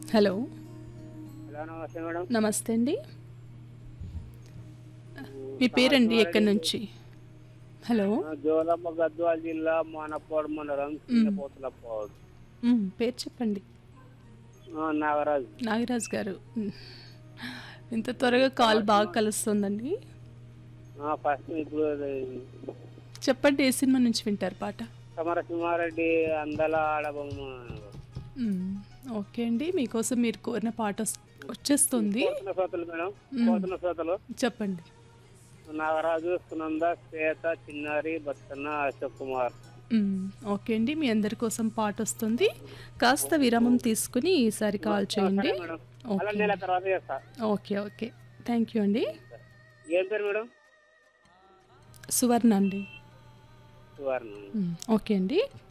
hello hello నమస్తే madam నమస్తే అండి మీ పేరండి ఎక్కడి నుంచి హలో ఆ, జోలమ్మ గద్వాల జిల్లా మానపాడు మండలం చిన్నపోతులపాడు మ్, పేరు చెప్పండి ఆ, నాగరాజు నాగరాజ్ గారు మ్, ఇంత త్వరగా కాల్ బాగా కలుస్తుందండి ఆ, ఫస్ట్ ఇప్పుడు అది చెప్పండి ఏ సినిమా నుంచి వింటారు పాట సమరసింహారెడ్డి అందల ఆడబొమ్మ మ్, ఓకే అండి మీకోసం మీరు కోరిన పాట వస్- వచ్చేస్తుంది పోతున్న శ్రోతలు మేడం పోతున్న శ్రోతలు చెప్పండి నాగరాజు సునంద శ్వేత చిన్నారి బత్తన్న అశోక్ కుమార్ మ్, ఓకే అండి మీ అందరి కోసం పాట వస్తుంది కాస్త విరామం తీసుకుని ఈసారి కాల్ చేయండి మేడం అలా నెల తర్వాత చేస్తా ఓకే ఓకే థ్యాంక్ యూ అండి ఏం పేరు మేడం సువర్ణ అండి సువర్ణ మ్, ఓకే అండి